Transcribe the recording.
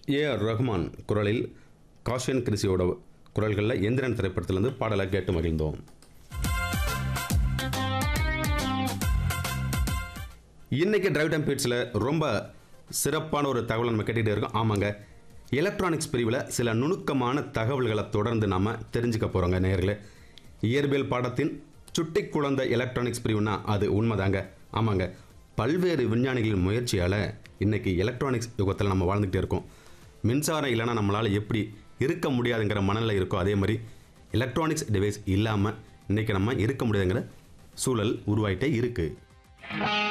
A R Rahman குரலில் caution கிறிசியோட குரல்களில் எந்திரன் திரைப்படத்திலிருந்து பாடலை கேட்டு மகிழ்ந்தோம் இன்னைக்கு டிரைவ் டைம் பீட்ஸில் ரொம்ப சிறப்பான ஒரு தகவலை நம்ம கேட்டுக்கிட்டே இருக்கோம் ஆமாங்க எலக்ட்ரானிக்ஸ் பிரிவில் சில நுணுக்கமான தகவல்களை தொடர்ந்து நாம் தெரிஞ்சுக்க போகிறோங்க நேயர்களே இயற்பியல் பாடத்தின் சுட்டி குழந்த எலக்ட்ரானிக்ஸ் பிரிவுனா அது உண்மைதாங்க ஆமாங்க பல்வேறு விஞ்ஞானிகளின் முயற்சியால் இன்னைக்கு எலக்ட்ரானிக்ஸ் யுகத்தில் நம்ம வாழ்ந்துகிட்டே இருக்கோம் மின்சாரம் இல்லைன்னா நம்மளால் எப்படி இருக்க முடியாதுங்கிற மனநிலை இருக்கோ அதே மாதிரி எலக்ட்ரானிக்ஸ் டிவைஸ் இல்லாமல் இன்னைக்கு நம்ம இருக்க முடியாதுங்கிற சூழல் உருவாயிட்டே இருக்குது